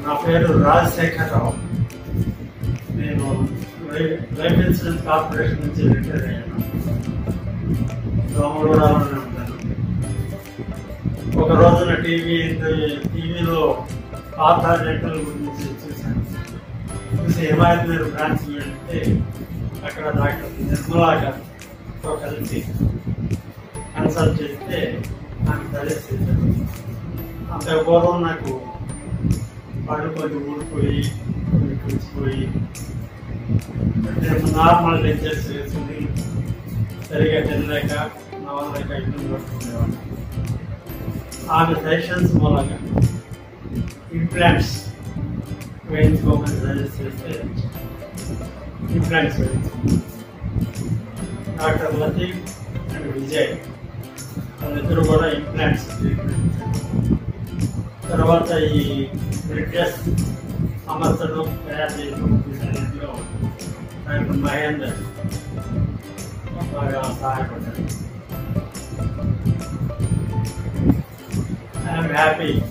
నా పేరు రాజశేఖరరావు నేను లై- లైఫ్ ఇన్సూరెన్స్ కార్పొరేషన్ నుంచి రిటైర్ అయ్యాను దోమగూడలోనే ఉంటాను ఒక రోజున టీవీ టీవీలో పాత డెంటల్ గురించి చూశాను చూసి హిమాయత్ నగర్ బ్రాంచ్ వెళ్తే అక్కడ డాక్టర్ నిర్మలా గారితో కలిసి కన్సల్ట్ చేస్తే నాకు సజెస్ట్ చేశారు అంత పూర్వం నాకు పళ్ళు కొన్ని ఊడిపోయి కొన్ని కురిసిపోయి అంటే నార్మల్ లెక్చర్స్ వేసింది సరిగా తినలేక నవ్వలేక ఇబ్బంది పడుతుండేవాడిని ఆమె సెషన్స్ మూలంగా ఇంప్లాంట్స్ వేయించుకోమని సజెస్ట్ చేస్తే ఇంప్లాంట్స్ వేయించుకున్నాను డాక్టర్ లతీఫ్ అండ్ విజయ్ వాళ్ళిద్దరూ కూడా ఇంప్లాంట్స్ ట్రీట్మెంట్ ఇచ్చారు. తర్వాత ఈ బ్రిడ్జెస్ అమర్చడం తయారు చేయడం వీటన్నిటిలో డాక్టర్ మహేందర్ బాగా సహాయపడ్డారు ఐఎమ్ హ్యాపీ